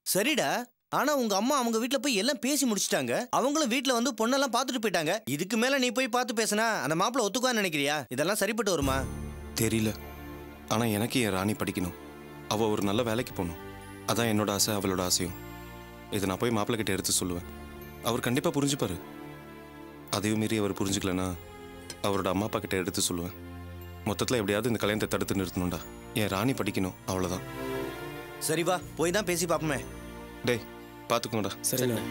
சரிடா ஆனா உங்க அம்மா அவங்க வீட்ல போய் எல்லாம் பேசி முடிச்சிட்டாங்க அவங்களும் வீட்ல வந்து பொண்ணெல்லாம் பார்த்துட்டு போயிட்டாங்க இதுக்கு மேல நீ போய் பார்த்து பேசினா அந்த மாப்பிள்ள ஒத்துக்குவான்னு நினைக்கிறியா இதெல்லாம் சரிப்பட்டு வருமா தெரியல ஆனா எனக்கு என் ராணி படிக்கணும் அவ ஒரு நல்ல வேலைக்கு போகணும் அதான் என்னோட ஆசை அவளோட ஆசையும் இதை நான் போய் மாப்பிள்ளை கிட்ட எடுத்து சொல்லுவேன் அவர் கண்டிப்பா புரிஞ்சுப்பாரு அதையும் மீறி அவர் புரிஞ்சுக்கலனா அவரோட அம்மா அப்பா கிட்ட எடுத்து சொல்லுவேன் மொத்தத்தில் எப்படியாவது இந்த கல்யாணத்தை தடுத்து நிறுத்தணும்டா என் ராணி படிக்கணும் அவ்வளோதான் சரி வா போய் தான் பேசி பார்ப்போமே டேய் பார்த்துக்கோங்கடா சரிண்ணே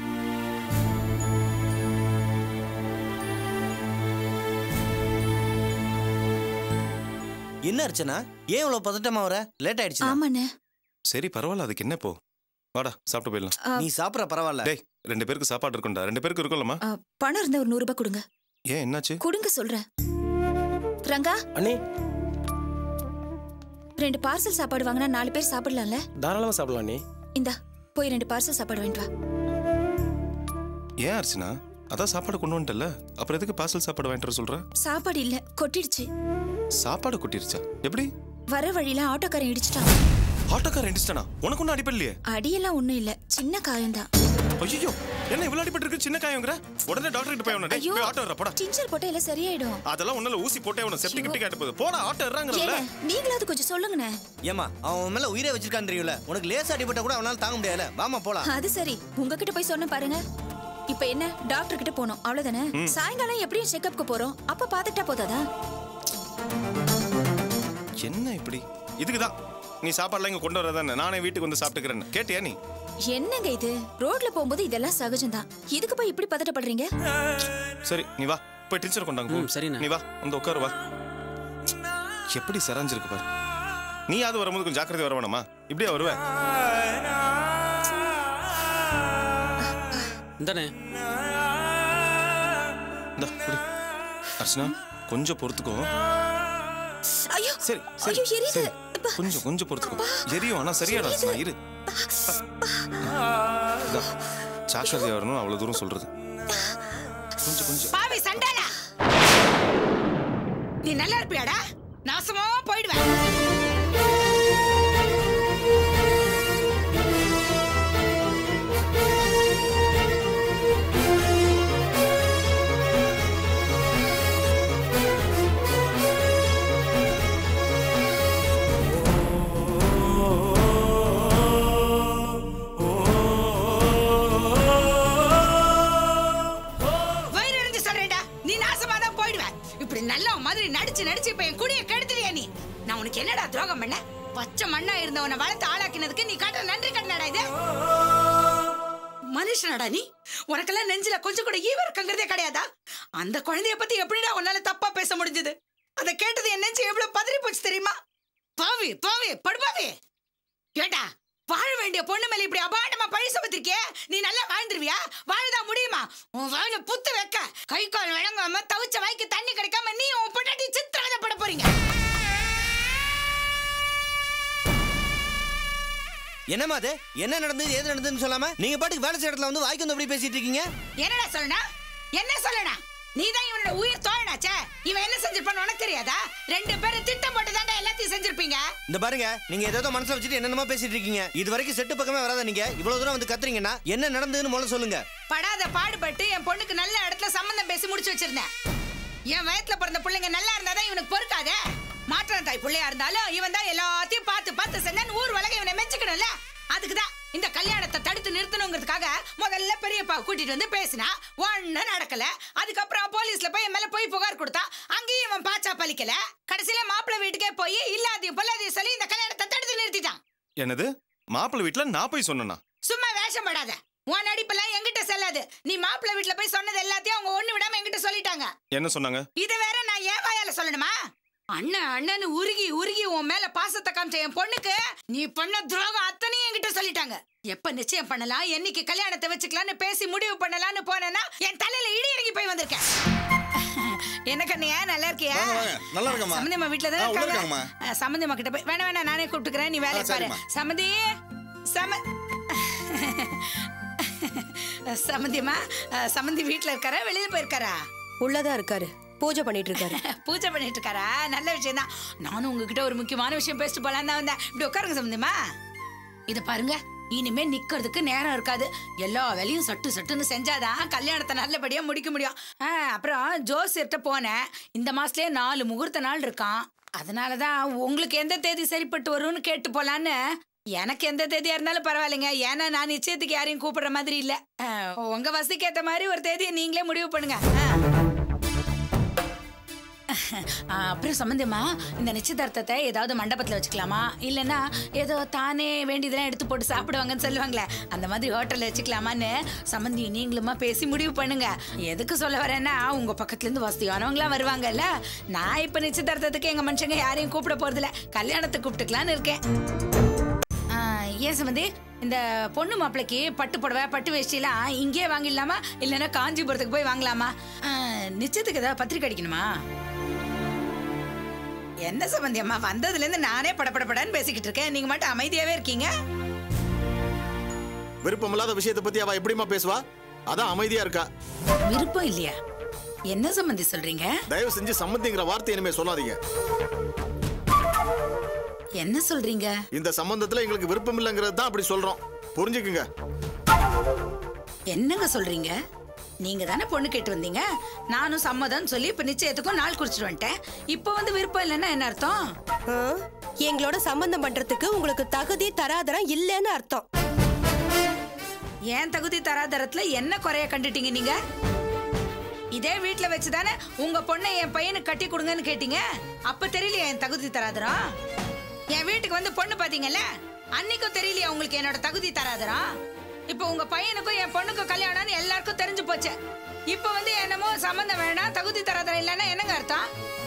என்ன அர்ச்சனா ஏன் இவ்வளவு பதட்டமா வர லேட் ஆயிடுச்சு ஆமாண்ணே சரி பரவாயில்ல அதுக்கு என்ன இப்போ வாடா சாப்பிட்டு போயிடலாம் ஆ, நீ சாப்பிட்ற பரவாயில்ல டேய் ரெண்டு பேருக்கு சாப்பாடு இருக்கும்டா ரெண்டு பேருக்கு இருக்கும்லம்மா ஆ, பணம் இருந்தா ஒரு நூறு ரூபாய் கொடுங்க ஏன் என்னாச்சு கொடுங்க சொல்றேன் ரங்கா அண்ணி ரெண்டு பார்சல் சாப்பாடு வாங்கினா நாலு பேர் சாப்பிடலாம்ல தாராளமாக சாப்பிடலாம் அண்ணி இந்தா போய் ரெண்டு பார்சல் சாப்பாடு வாங்கிட்டு வா ஏன் அர்ச்சனா அதான் சாப்பாடு கொண்டு வந்துட்டல அப்புறம் எதுக்கு பார்சல் சாப்பாடு வாங்கிட்டு வர சொல்ற சாப்பாடு இல்ல கொட்டிடுச்சு சாப்பாடு கொட்டிருச்சா எப்படி வர வழியில ஆட்டோக்காரன் இடிச்சிட்டான் ஆட்டோக்கார ரெண்டிஸ்டானா உனக்கு ஒன்றும் அடிப்படலையே அடியெல்லாம் ஒண்ணும் இல்ல சின்ன காயம்தான் ஐயோ என்ன இவ்வளவு அடிபட்டு இருக்கு சின்ன காயங்கிற உடனே டாக்டர் கிட்ட போய் அவனை டேய், ஐயோ போய் ஆட்டோ வர போடா டிஞ்சர் போட்டா எல்லாம் சரியாயிடும் அதெல்லாம் ஒண்ணுல ஊசி போட்டே அவனை செப்டிக் கிட்ட கேட்டு போகுது போடா ஆட்டோ இறாங்கறல ஏங்க நீங்களாவது கொஞ்சம் சொல்லுங்கண்ணே ஏமா அவன் உன் மேல உயிரை வச்சிருக்கான்னு தெரியும்ல உனக்கு லேசா அடிபட்ட கூட அவனால தாங்க முடியல வாமா போலாம் அது சரி உங்ககிட்ட போய் சொன்ன பாருங்க இப்ப என்ன டாக்டர் கிட்ட போனோம் அவ்வளவுதானே சாயங்காலம் எப்படியும் செக்கப்க்கு போறோம் அப்ப பாத்துட்டா போதாதா என்ன இப்படி இதுக்குதான் நீ சாப்பாடுலாம் இங்க கொண்டு வரதானே நானே வீட்டுக்கு வந்து சாப்பிட்டுக்கிறேன் கேட்டியா நீ என்னங்க இது ரோட்ல போகும்போது இதெல்லாம் சகஜம்தான் இதுக்கு போய் இப்படி பதட்டப்படுறீங்க சரி நீ வா போய் டீச்சர் கொண்டாங்க போ. ம், சரிண்ணே. நீ வா வந்து உட்காரு வா எப்படி சராஞ்சிருக்கு பாரு நீ அது வரும்போது கொஞ்சம் ஜாக்கிரதை வர வேணாமா இப்படியா வருவ இந்தாண்ணே இந்தா குடி அர்ச்சனா கொஞ்சம் பொறுத்துக்கோ ஐயோ சரி சரி ஐயோ, எரியுது. சரி. கொஞ்சம் கொஞ்சம் பொறுத்துக்கோ எரியும் ஆனா சரியாடா அர்ச்சனா இரு இந்தா, ஜாக்கிரதையா வரணும் அவ்வளவு தூரம் சொல்றது கொஞ்சம் கொஞ்சம் பாவி சண்டாளா நீ நல்லா இருப்பியாடா நாசமா போயிடுவேன் வயிறு எரிஞ்சு சொல்றேன்டா நீ நாசமா தான் போயிடுவ இப்படி நல்ல மாதிரி நடிச்சு நடிச்சு இப்ப என் குடிய கெடுத்துறியா நீ நான் உனக்கு என்னடா துரோகம் பண்ண பச்சை மண்ணா இருந்தவனை வளர்த்து ஆளாக்கினதுக்கு நீ காட்டுற நன்றி கடனடா இது மனுஷனடா நீ உனக்கெல்லாம் நெஞ்சில கொஞ்சம் கூட ஈவர்க்கங்கிறதே கிடையாதா அந்த குழந்தைய பத்தி எப்படிடா உன்னால தப்பா பேச முடிஞ்சது அதை கேட்டது என் நெஞ்சு எவ்வளவு பதறி போச்சு தெரியுமா பாவி பாவி படுபாவி கேட்டா வாழ வேண்டிய பொண்ணு மேல இப்படி அபாண்டமா பழி சுமத்திருக்கியே நீ நல்லா வாழ்ந்துருவியா வாழதா முடியுமா உன் வாழ புத்து வைக்க கை கால் விளங்காம தவிச்ச வாய்க்கு தண்ணி கிடைக்காம நீ உன் பொண்டாட்டி சித்திரவதைப்பட போறீங்க என்னம்மா அது என்ன நடந்தது ஏது நடந்ததுன்னு சொல்லாம நீங்க பாட்டுக்கு வேலை செய்யற இடத்துல வந்து வாய்க்கு வந்து அப்படி பேசிட்டு இருக்கீங்க என்னடா சொல்லனா என்ன சொல்லனா நீ தான் இவனோட உயிர் தோழனாச்சே இவன் என்ன செஞ்சிருப்பான்னு உனக்கு தெரியாதா ரெண்டு பேரும் திட்டம் போட்டு தாண்டா எல்லாத்தையும் செஞ்சிருப்பீங்க இந்த பாருங்க நீங்க ஏதோ மனசுல வச்சுட்டு என்னென்னமோ பேசிட்டு இருக்கீங்க இது வரைக்கும் செட்டு பக்கமே வராத நீங்க இவ்வளவு தூரம் வந்து கத்துறீங்கன்னா என்ன நடந்ததுன்னு முதல்ல சொல்லுங்க படாத பாடுபட்டு என் பொண்ணுக்கு நல்ல இடத்துல சம்மந்தம் பேசி முடிச்சு வச்சிருந்தேன் என் வயத்துல பிறந்த பிள்ளைங்க நல்லா இருந்தாதான் இவனுக்கு பொறுக்காதே மாற்றான் தாய் பிள்ளையா இருந்தாலும் இவன் தான் எல்லாத்தையும் பார்த்து பார்த்து செஞ்சான் ஊர் வழங்க இவனை மெச்சுக்கணும்ல அதுக்கு தான் இந்த கல்யாணத்தை தடுத்து நிறுத்தணுங்கிறதுக்காக முதல்ல பெரியப்பா கூட்டிட்டு வந்து பேசினா ஒன்னும் நடக்கல அதுக்கப்புறம் போலீஸ்ல போய் என் மேல போய் புகார் கொடுத்தா அங்கேயும் இவன் பாச்சா பலிக்கல கடைசியில மாப்பிள்ளை வீட்டுக்கே போய் இல்லாதையும் பொல்லாதையும் சொல்லி இந்த கல்யாணத்தை தடுத்து நிறுத்திட்டான் என்னது மாப்பிள்ளை வீட்டுல நான் போய் சொன்னேனா சும்மா வேஷம் படாத உன் நடிப்பெல்லாம் என்கிட்ட செல்லாது நீ மாப்பிள்ளை வீட்டுல போய் சொன்னது எல்லாத்தையும் அவங்க ஒண்ணு விடாம என்கிட்ட சொல்லிட்டாங்க என்ன சொன்னாங்க இத வேற நான் ஏன் வாயால சொல்லணுமா அண்ணன் அண்ணன் உருகி உருகி உன் மேல பாசத்தை காமிச்ச என் பொண்ணுக்கு நீ பண்ண துரோகம் அத்தனையும் என்கிட்ட சொல்லிட்டாங்க எப்ப நிச்சயம் பண்ணலாம் என்னைக்கு கல்யாணத்தை வச்சுக்கலாம்னு பேசி முடிவு பண்ணலாம்னு போனேன்னா என் தலையில இடி இறங்கி போய் வந்திருக்கேன் என்ன கண்ணியா நல்லா இருக்கியா வாங்க, வாங்க. நல்லா இருக்கேம்மா. சம்மந்தியம்மா வீட்டுல ஆ, தான் உள்ள இருக்காங்க இருக்காங்கம்மா. அஹ், சம்மந்தியம்மா கிட்ட போய் வேணா வேணா நானே கூப்பிட்டுக்கிறேன் நீ வேலையை ஆ, பாரு சரிம்மா. சம்மந்தி சம சம்மந்தியம்மா அஹ், சம்மந்தி வீட்டுல இருக்காரா வெளியில போயிருக்காரா உள்ளதா இருக்காரு பூஜை பண்ணிட்டு இருக்காரு பூஜை பண்ணிட்டு இருக்காரா நல்ல விஷயம் தான் நானும் உங்ககிட்ட ஒரு முக்கியமான விஷயம் பேசிட்டு போலாம் தான் வந்தேன் இப்படி உட்காருங்க சம்பந்தமா இத பாருங்க இனிமே நிக்கிறதுக்கு நேரம் இருக்காது எல்லா வேலையும் சட்டு சட்டுன்னு செஞ்சாதான் கல்யாணத்தை நல்லபடியா முடிக்க முடியும் ஆ, அப்புறம் ஜோசியர்கிட்ட போனேன் இந்த மாசத்துலயே நாலு முகூர்த்த நாள் இருக்கான் அதனாலதான் உங்களுக்கு எந்த தேதி சரிப்பட்டு வரும்னு கேட்டு போலான்னு எனக்கு எந்த தேதியா இருந்தாலும் பரவாயில்லைங்க ஏன்னா நான் நிச்சயத்துக்கு யாரையும் கூப்பிடுற மாதிரி இல்ல ஆ, உங்க வசதிக்கு ஏத்த மாதிரி ஒரு தேதியை நீங்களே முடிவு பண்ணுங்க ஆ. ஆ, அப்புறம் சம்பந்தமா இந்த நிச்சயதார்த்தத்தை ஏதாவது மண்டபத்துல வச்சுக்கலாமா இல்லைன்னா ஏதோ தானே வேண்டியதெல்லாம் எடுத்து போட்டு சாப்பிடுவாங்கன்னு சொல்லுவாங்களே அந்த மாதிரி ஹோட்டல்ல வச்சுக்கலாமான்னு சம்பந்தி நீங்களுமா பேசி முடிவு பண்ணுங்க எதுக்கு சொல்ல வரேன்னா உங்க பக்கத்துல இருந்து வசதியானவங்களாம் வருவாங்கல்ல நான் இப்ப நிச்சயதார்த்தத்துக்கு எங்க மனுஷங்க யாரையும் கூப்பிட போறதில்ல கல்யாணத்துக்கு கூப்பிட்டுக்கலான்னு இருக்கேன் ஆ, ஏன் சம்பந்தி இந்த பொண்ணு மாப்பிளைக்கு பட்டு புடவை பட்டு வேஷ்டிலாம் இங்கேயே வாங்கிடலாமா இல்லைன்னா காஞ்சிபுரத்துக்கு போய் வாங்கலாமா ஆ, நிச்சயத்துக்கு ஏதாவது பத்திரிக்கை அடிக்கணுமா என்ன சம்பந்தி அம்மா வந்ததுல இருந்து நானே படபடபடன்னு பேசிக்கிட்டு இருக்கேன் நீங்க மட்டும் அமைதியாவே இருக்கீங்க விருப்பமில்லாத விஷயத்தை பத்தி அவ எப்படிமா பேசுவா அதான் அமைதியா இருக்கா விருப்பம் இல்லையா என்ன சம்பந்தி சொல்றீங்க தயவு செஞ்சு சம்மந்திங்கிற வார்த்தை இனிமே சொல்லாதீங்க என்ன சொல்றீங்க இந்த சம்பந்தத்துல எங்களுக்கு விருப்பம் இல்லைங்கிறது தான் அப்படி சொல்றோம் புரிஞ்சுக்குங்க என்னங்க சொல்றீங்க நீங்க தானே பொண்ணு கேட்டு வந்தீங்க நானும் சம்மதம் சொல்லி இப்ப நிச்சயத்துக்கும் நாள் குறிச்சிட்டு வந்துட்டேன் இப்போ வந்து விருப்பம் இல்லைன்னா என்ன அர்த்தம் ஆ? எங்களோட சம்பந்தம் பண்றதுக்கு உங்களுக்கு தகுதி தராதரம் இல்லைன்னு அர்த்தம் ஏன் தகுதி தராதரத்துல என்ன குறைய கண்டுட்டீங்க நீங்க இதே வீட்ல வச்சுதானே உங்க பொண்ணை என் பையனுக்கு கட்டி கொடுங்கன்னு கேட்டீங்க அப்ப தெரியலையா என் தகுதி தராதரம் என் வீட்டுக்கு வந்து பொண்ணு பாத்தீங்கல்ல அன்னைக்கும் தெரியலையா உங்களுக்கு என்னோட தகுதி தராதரம் இப்ப உங்க பையனுக்கும் என் பொண்ணுக்கும் கல்யாணம்னு எல்லாருக்கும் தெரிஞ்சு போச்சு இப்ப வந்து என்னமோ சம்மந்தம் வேணாம் தகுதி தராதரம் இல்லைன்னா என்னங்க அர்த்தம்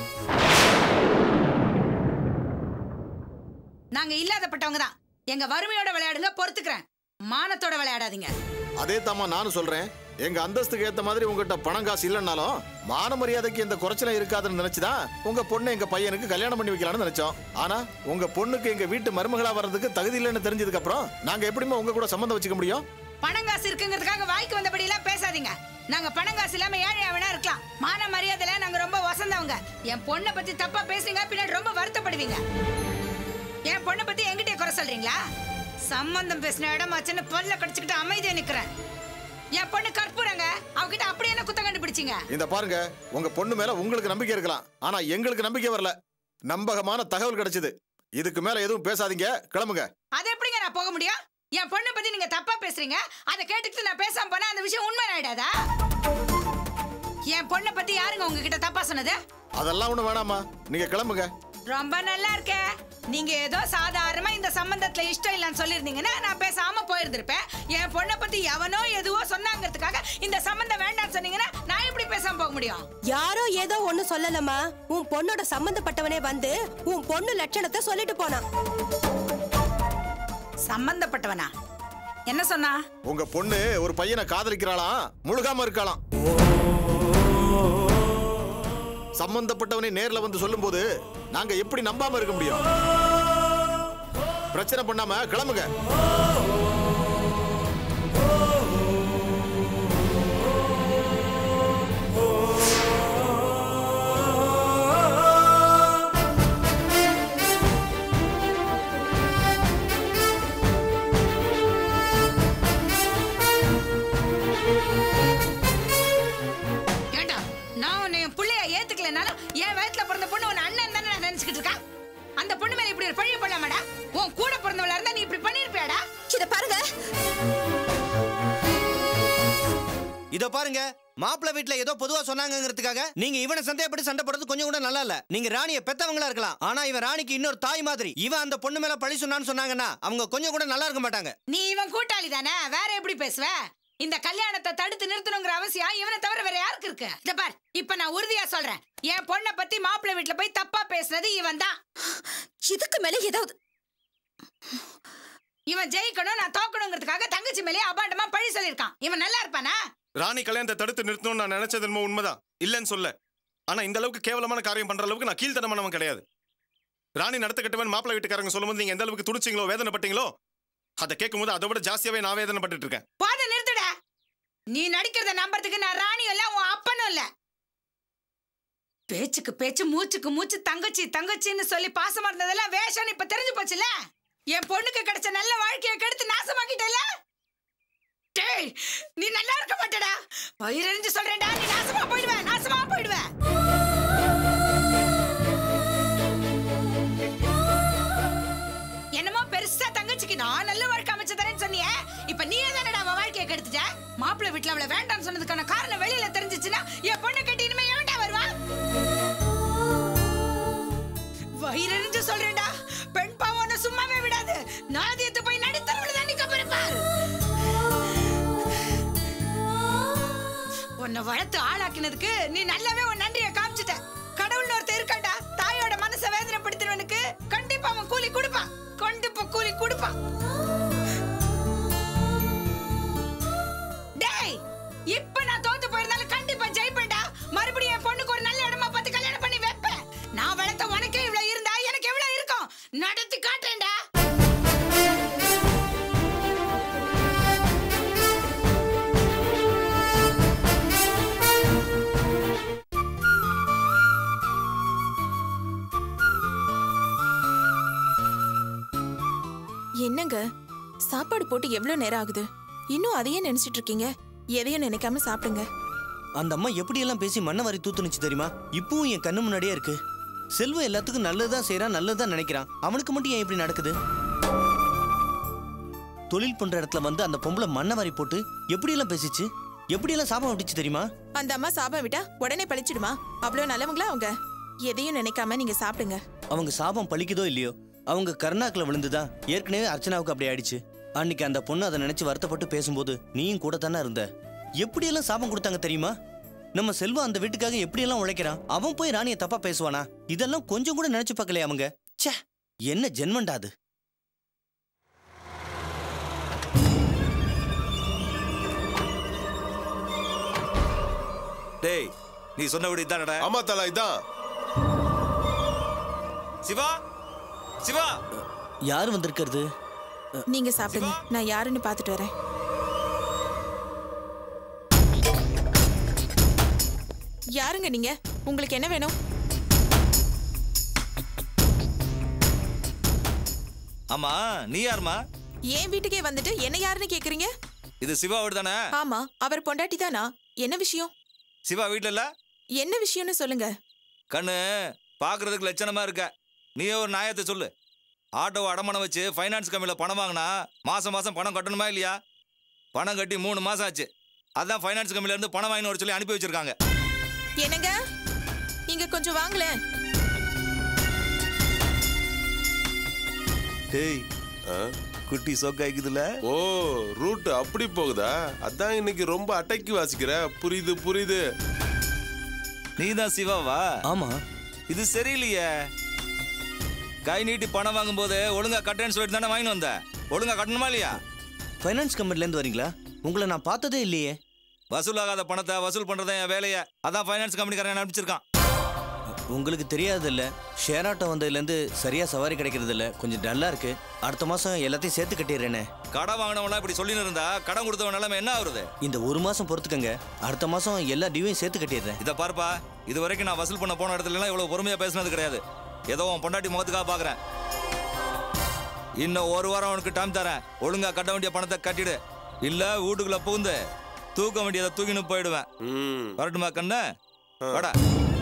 நாங்க இல்லாதப்பட்டவங்க தான் எங்க வறுமையோட விளையாடுங்க பொறுத்துக்கிறேன் மானத்தோட விளையாடாதீங்க அதே தாமா நானும் சொல்றேன் எங்க அந்தஸ்துக்கு ஏத்த மாதிரி உங்ககிட்ட பணம் காசு இல்லைன்னாலும் மான மரியாதைக்கு எந்த குறைச்சலும் இருக்காதுன்னு நினைச்சுதான் உங்க பொண்ணை எங்க பையனுக்கு கல்யாணம் பண்ணி வைக்கலாம்னு நினைச்சோம் ஆனா உங்க பொண்ணுக்கு எங்க வீட்டு மருமகளா வர்றதுக்கு தகுதி இல்லைன்னு தெரிஞ்சதுக்கு அப்புறம் நாங்க எப்படிமா உங்க கூட சம்மந்தம் வச்சுக்க முடியும் பணம் காசு இருக்குங்கிறதுக்காக வாய்க்கு வந்தபடி எல்லாம் பேசாதீங்க நாங்க பணம் காசு இல்லாம ஏழை வேணா இருக்கலாம் மான மரியாதையில நாங்க ரொம்ப வசந்தவங்க என் பொண்ணை பத்தி தப்பா பேசுங்க பின்னாடி ரொம்ப வருத்தப்படுவீங்க என் பொண்ணை பத்தி என்கிட்ட குறை சொல்றீங்களா சம்பந்தம் பேசின இடமாச்சுன்னு பல்ல கடிச்சுக்கிட்டு அமைதியா நிக்கிறேன் என் பொண்ணு கற்பூரங்க அவகிட்ட அப்படி என்ன குத்தம் கண்டுபிடிச்சீங்க இந்த பாருங்க உங்க பொண்ணு மேல உங்களுக்கு நம்பிக்கை இருக்கலாம் ஆனா எங்களுக்கு நம்பிக்கை வரல நம்பகமான தகவல் கிடைச்சது இதுக்கு மேல எதுவும் பேசாதீங்க கிளம்புங்க அது எப்படிங்க நான் போக முடியும் என் பொண்ணை பத்தி நீங்க தப்பா பேசுறீங்க அதை கேட்டுக்கிட்டு நான் பேசாம போனா அந்த விஷயம் உண்மை ஆயிடாதா என் பொண்ணை பத்தி யாருங்க உங்ககிட்ட தப்பா சொன்னது அதெல்லாம் ஒண்ணு வேணாமா நீங்க கிளம்புங்க ரொம்ப நல்லா இருக்கே நீங்க ஏதோ சாதாரணமா இந்த சம்பந்தத்துல இஷ்டம் இல்லைன்னு சொல்லியிருந்தீங்கன்னா நான் பேசாம போயிருந்திருப்பேன் என் பொண்ணை பத்தி எவனோ எதுவோ சொன்னாங்கிறதுக்காக இந்த சம்பந்தம் வேண்டாம்னு சொன்னீங்கன்னா நான் எப்படி பேசாம போக முடியும் யாரோ ஏதோ ஒண்ணு சொல்லலமா உன் பொண்ணோட சம்பந்தப்பட்டவனே வந்து உன் பொண்ணு லட்சணத்தை சொல்லிட்டு போனான் சம்பந்தப்பட்டவனா என்ன சொன்னா உங்க பொண்ணு ஒரு பையனை காதலிக்கிறாளாம் முழுகாம இருக்காளாம் சம்பந்தப்பட்டவனை நேர்ல வந்து சொல்லும்போது நாங்க எப்படி நம்பாம இருக்க முடியும் பிரச்சனை பண்ணாம கிளம்புங்க ஏண்டா நான் உன்னை என் பிள்ளைய ஏத்துக்கலனாலும் என் வயத்துல பிறந்த பொண்ணு உன் அண்ணன் தானே நான் நினைச்சுக்கிட்டு இருக்கா அந்த பொண்ணு மேல இப்படி ஒரு பழி போடலாமாடா உன் கூட பிறந்தவளா இருந்தா நீ இப்படி பண்ணிருப்பியாடா இத பாருங்க இதோ பாருங்க மாப்பிள்ளை வீட்ல ஏதோ பொதுவா சொன்னாங்கங்கிறதுக்காக நீங்க இவனை சந்தேகப்பட்டு சண்டை போடுறது கொஞ்சம் கூட நல்லா இல்ல நீங்க ராணிய பெத்தவங்களா இருக்கலாம் ஆனா இவன் ராணிக்கு இன்னொரு தாய் மாதிரி இவன் அந்த பொண்ணு மேல பழி சொன்னான்னு சொன்னாங்கன்னா அவங்க கொஞ்சம் கூட நல்லா இருக்க மாட்டாங்க நீ இவன் கூட்டாளி தானே வேற எப்படி பேசுவ இந்த கல்யாணத்தை தடுத்து நிறுத்தணுங்கிற அவசியம் இவனை தவிர வேற யாருக்கு இருக்கு இத பார் இப்ப நான் உறுதியா சொல்றேன் என் பொண்ணை பத்தி மாப்பிள்ளை வீட்டுல போய் தப்பா பேசுனது இவன் தான் இதுக்கு மேல ஏதாவது இவன் ஜெயிக்கணும் நான் தோக்கணுங்கிறதுக்காக தங்கச்சி மேலே அபாண்டமா பழி சொல்லியிருக்கான் இவன் நல்லா இருப்பானா ராணி கல்யாணத்தை தடுத்து நிறுத்தணும்னு நான் நினைச்சது என்னமோ உண்மைதான் இல்லைன்னு சொல்ல ஆனா இந்த அளவுக்கு கேவலமான காரியம் பண்ற அளவுக்கு நான் கீழ்த்தனமானவன் கிடையாது ராணி நடத்த கட்டுவன் மாப்பிள்ளை வீட்டுக்காரங்க சொல்லும்போது நீங்க எந்த அளவுக்கு துடிச்சிங்களோ வேதனைப்பட்டீங்களோ அதை கேட்கும்போது அதை விட ஜாஸ்தியாவே நான் வேதனைப்பட்டுட்டு இருக்கேன் போத நிறுத்துடா நீ நடிக்கிறத நம்புறதுக்கு நான் ராணியும் இல்ல உன் அப்பனும் இல்ல பேச்சுக்கு பேச்சு மூச்சுக்கு மூச்சு தங்கச்சி தங்கச்சின்னு சொல்லி பாசமா இருந்ததெல்லாம் வேஷம்னு இப்ப தெரிஞ்சு போச்சுல என் பொண்ணுக்கு கிடைச்ச நல்ல வாழ்க்கையை கெடுத்து நாசமாக்கிட்டல டேய் நீ நல்லா இருக்க மாட்டடா வயிறறிஞ்சு சொல்றேன்டா நீ நாசமா போயிடுவ நாசமா போயிடுவ என்னமோ பெருசா தங்கச்சிக்கு நான் நல்ல வாழ்க்கை அமைச்சு தரேன்னு சொன்னியே இப்ப நீ தானடா அவ வாழ்க்கையை கெடுத்துட்ட மாப்பிள்ளை வீட்டுல அவளை வேண்டாம்னு சொன்னதுக்கான காரணம் வெளியில தெரிஞ்சிச்சுன்னா என் பொண்ணு கட்டி இனிமே எவன்டா வருவா வயிறறிஞ்சு சொல்றேன்டா பெண் பாவம் உன்னை சும்மாவே விடாது நாதியத்து போய் நடுத்தரவுல தான் நிக்க போறப்பார் உன்னை வளர்த்து ஆளாக்கினதுக்கு நீ நல்லாவே உன் நன்றிய காமிச்சிட்ட கடவுள்னு ஒருத்தர் இருக்காண்டா தாயோட மனசை வேதனைப்படுத்தினவனுக்கு கண்டிப்பா அவன் கூலி கொடுப்பான் கண்டிப்பா கூலி கொடுப்பான் டேய் இப்ப நான் தோத்து போயிருந்தாலும் கண்டிப்பா ஜெயிப்பேன்டா மறுபடியும் என் பொண்ணுக்கு ஒரு நல்ல இடமா பார்த்து கல்யாணம் பண்ணி வைப்பேன் நான் வளர்த்த உனக்கே இவ்வளவு இருந்தா எனக்கு எவ்வளவு இருக்கும் நடத்தி காட்டுறேன்டா என்னங்க சாப்பாடு போட்டு எவ்வளவு நேரம் ஆகுது இன்னும் அதையே நினைச்சிட்டு இருக்கீங்க எதையும் நினைக்காம சாப்பிடுங்க அந்த அம்மா எப்படியெல்லாம் பேசி மண்ணை வாரி தூத்துனுச்சு தெரியுமா இப்பவும் என் கண்ணு முன்னாடியே இருக்கு செல்வம் எல்லாத்துக்கும் நல்லதுதான் செய்றான் நல்லதுதான் நினைக்கிறான் அவனுக்கு மட்டும் ஏன் இப்படி நடக்குது தொழில் பண்ற இடத்துல வந்து அந்த பொம்பளை மண்ணை வாரி போட்டு எப்படியெல்லாம் பேசிச்சு எப்படியெல்லாம் சாபம் விட்டுச்சு தெரியுமா அந்த அம்மா சாபம் விட்டா உடனே பழிச்சிடுமா அவ்வளவு நல்லவங்களா அவங்க எதையும் நினைக்காம நீங்க சாப்பிடுங்க அவங்க சாபம் பழிக்குதோ இல்லையோ அவங்க கருணாக்குல விழுந்துதான் ஏற்கனவே அர்ச்சனாவுக்கு அப்படி ஆயிடுச்சு அன்னைக்கு அந்த பொண்ணு அதை நினைச்சு வருத்தப்பட்டு பேசும்போது நீயும் கூட தானே இருந்த எப்படியெல்லாம் சாபம் கொடுத்தாங்க தெரியுமா நம்ம செல்வம் அந்த வீட்டுக்காக எப்படியெல்லாம் உழைக்கிறான் அவன் போய் ராணியை தப்பா பேசுவானா இதெல்லாம் கொஞ்சம் கூட நினைச்சு பார்க்கலையா அவங்க ச்சே என்ன ஜென்மண்டா அது டேய் நீ சொன்னபடி இதானடா ஆமா தலா இதான் சிவா சிவா யார் வந்திருக்கிறது நீங்க சாப்பிடுங்க நான் யாருன்னு பார்த்துட்டு வரேன் யாருங்க நீங்க உங்களுக்கு என்ன வேணும் ஆமா நீ யாருமா என் வீட்டுக்கே வந்துட்டு என்ன யாருன்னு கேக்குறீங்க இது சிவா வீடு தானே ஆமா அவர் பொண்டாட்டி தானா என்ன விஷயம் சிவா வீட்ல இல்ல என்ன விஷயம்னு சொல்லுங்க கண்ணு பாக்குறதுக்கு லட்சணமா இருக்க நீயே ஒரு நியாயத்தை சொல்லு ஆட்டோவை அடமானம் வச்சு ஃபைனான்ஸ் கம்பெனியில் பணம் வாங்கினா மாசம் மாசம் பணம் கட்டணுமா இல்லையா பணம் கட்டி மூணு மாசம் ஆச்சு அதான் ஃபைனான்ஸ் கம்பெனில இருந்து பணம் வாங்கினு வர சொல்லி அனுப்பி வச்சிருக்காங்க என்னங்க இங்க கொஞ்சம் வாங்களேன் டேய் குட்டி சோக்காய்க்குதுல ஓ ரூட் அப்படி போகுதா அதான் இன்னைக்கு ரொம்ப அடக்கி வாசிக்கிற புரியுது புரியுது நீ தான் சிவாவா ஆமா இது சரியில்லையே கை நீட்டி பணம் வாங்கும்போது ஒழுங்கா கட்டேன்னு சொல்லிட்டு தானே வாங்கிட்டு வந்த ஒழுங்கா கட்டணுமா இல்லையா ஃபைனான்ஸ் கம்பெனில இருந்து வரீங்களா உங்களை நான் பார்த்ததே இல்லையே வசூலாகாத பணத்தை வசூல் பண்றதா என் வேலையை அதான் ஃபைனான்ஸ் கம்பெனிக்காரன் என்ன அனுப்பிச்சிருக்கான் உங்களுக்கு தெரியாது இல்ல ஷேர் ஆட்டோ வந்ததுலேருந்து சரியா சவாரி கிடைக்கிறது இல்ல கொஞ்சம் டல்லா இருக்கு அடுத்த மாசம் எல்லாத்தையும் சேர்த்து கட்டிடுறேனே கடன் வாங்கினவனா இப்படி சொல்லின்னு இருந்தா கடன் கொடுத்தவன் நிலைமை என்ன ஆகுறது இந்த ஒரு மாசம் பொறுத்துக்கங்க அடுத்த மாசம் எல்லா டியூவையும் சேர்த்து கட்டிடுறேன் இதை பாருப்பா இது வரைக்கும் நான் வசூல் பண்ண போன இடத்துல எல்லாம் இவ்வளவு பொறுமையா பேசினது கிடையாது ஏதோ உன் பொண்டாட்டி முகத்துக்காக பாக்குறேன் இன்னும் ஒரு வாரம் உனக்கு டைம் தரேன் ஒழுங்கா கட்ட வேண்டிய பணத்தை கட்டிடு இல்ல வீட்டுக்குள்ள பூந்து தூக்க வேண்டியதை தூக்கின்னு போயிடுவேன் ம் வரட்டுமா கண்ணு வாடா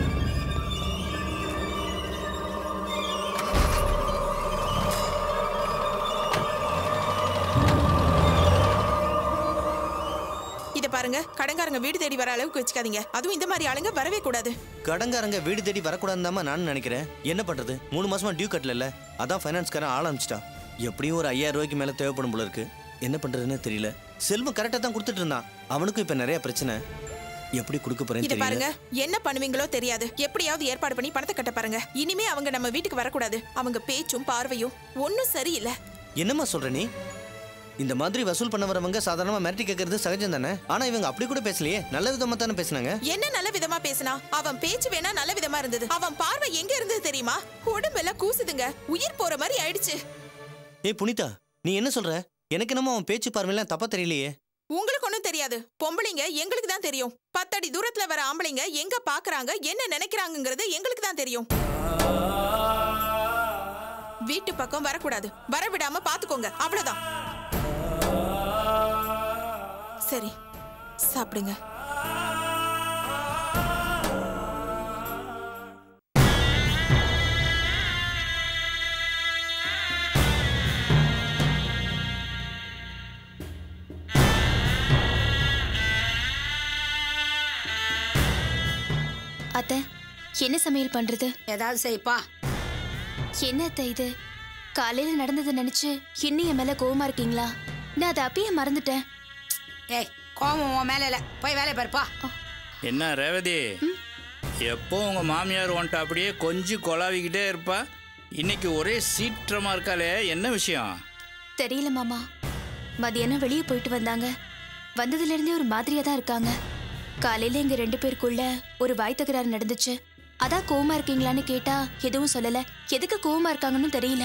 இத பாருங்க கடங்காரங்க வீடு தேடி வர அளவுக்கு வச்சுக்காதீங்க அதுவும் இந்த மாதிரி ஆளுங்க வரவே கூடாது கடங்காரங்க வீடு தேடி வரக்கூடாதுன்னு நானும் நினைக்கிறேன் என்ன பண்றது மூணு மாசமா டியூ கட்டல அதான் ஃபைனான்ஸ்காரன் ஆள் அனுப்பிச்சிட்டான் எப்படியும் ஒரு ஐயாயிரம் ரூபாய்க்கு மேல தேவைப்படும் போல இருக்கு என்ன பண்றதுன்னு தெரியல செல்வம் கரெக்டா தான் கொடுத்துட்டு இருந்தான் அவனுக்கும் இப்ப நிறைய பிரச்சனை எப்படி கொடுக்க போறேன்னு இத தெரியல பாருங்க என்ன பண்ணுவீங்களோ தெரியாது எப்படியாவது ஏற்பாடு பண்ணி பணத்தை கட்ட பாருங்க இனிமே அவங்க நம்ம வீட்டுக்கு வரக்கூடாது அவங்க பேச்சும் பார்வையும் ஒன்னும் சரியில்லை என்னம்மா சொல்ற நீ இந்த மாதிரி வசூல் பண்ண வரவங்க சாதாரணமா மிரட்டி கேட்கறது சகஜம் தானே ஆனா இவங்க அப்படி கூட பேசலையே நல்ல விதமா தானே பேசுனாங்க என்ன நல்ல விதமா பேசினா அவன் பேச்சு வேணா நல்ல விதமா இருந்தது அவன் பார்வை எங்க இருந்தது தெரியுமா உடம்பெல்லாம் கூசுதுங்க உயிர் போற மாதிரி ஆயிடுச்சு ஏய் புனிதா நீ என்ன சொல்ற எனக்கு என்னமோ அவன் பேச்சு பார்வையெல்லாம் தப்பா தெரியலையே உங்களுக்கு ஒண்ணும் தெரியாது பொம்பளைங்க எங்களுக்கு தான் தெரியும் பத்தடி தூரத்துல வர ஆம்பளைங்க எங்க பாக்குறாங்க என்ன நினைக்கிறாங்கங்கிறது எங்களுக்கு தான் தெரியும் வீட்டு பக்கம் வரக்கூடாது வர விடாம பாத்துக்கோங்க அவ்வளவுதான் சரி சாப்பிடுங்க அத்தை என்ன சமையல் பண்றது ஏதாவது செய்ப்பா என்ன அத்தை இது காலையில நடந்ததை நினைச்சு இன்னும் என் மேல கோவமா இருக்கீங்களா நான் அதை அப்பயே மறந்துட்டேன் ஏய் கோவம் உன் மேல இல்ல போய் வேலையை பாருப்பா என்ன ரேவதி எப்போ உங்க மாமியார் வந்துட்டு அப்படியே கொஞ்சம் கொலாவிக்கிட்டே இருப்பா இன்னைக்கு ஒரே சீற்றமா இருக்காளே என்ன விஷயம் தெரியல மாமா மதியானம் வெளியே போயிட்டு வந்தாங்க வந்ததுல இருந்தே ஒரு மாதிரியா தான் இருக்காங்க காலையில எங்க ரெண்டு பேருக்குள்ள ஒரு வாய் தகராறு நடந்துச்சு அதான் கோவமா இருக்கீங்களான்னு கேட்டா எதுவும் சொல்லல எதுக்கு கோவமா இருக்காங்கன்னு தெரியல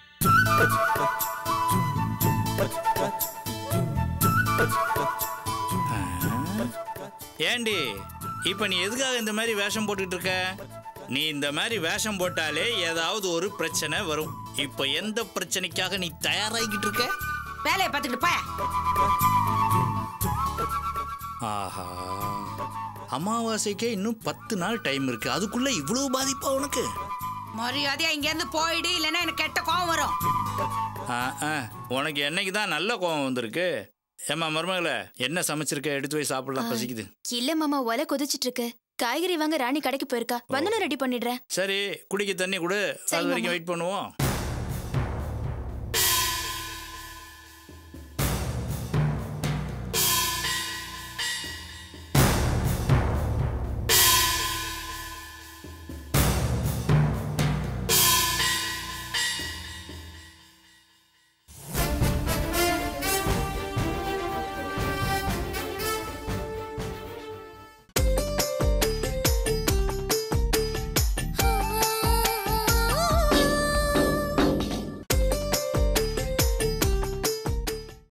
ஏண்டி இப்போ நீ எதுக்காக இந்த மாதிரி வேஷம் போட்டுட்டு இருக்க நீ இந்த மாதிரி வேஷம் போட்டாலே ஏதாவது ஒரு பிரச்சனை வரும் இப்போ எந்த பிரச்சனைக்காக நீ தயாராகிக்கிட்டு இருக்க வேலையை பார்த்துக்கிட்டு போய ஆஹா அமாவாசைக்கே இன்னும் பத்து நாள் டைம் இருக்கு அதுக்குள்ள இவ்வளவு பாதிப்பா உனக்கு மரியாதையா இங்க இருந்து போயிடு இல்லைன்னா எனக்கு கெட்ட கோவம் வரும் ஆ, ஆ, உனக்கு என்னைக்கு தான் நல்ல கோவம் வந்திருக்கு ஏம்மா மருமகளே என்ன சமைச்சிருக்க எடுத்து போய் சாப்பிடலாம் பசிக்குது இல்ல மாமா ஒலை கொதிச்சிட்டு இருக்கு காய்கறி வாங்க ராணி கடைக்கு போயிருக்கா வந்தனும் ரெடி பண்ணிடுறேன் சரி குடிக்க தண்ணி கொடு சரி, அது வரைக்கும் மாமா. வெயிட் பண்ணுவோம்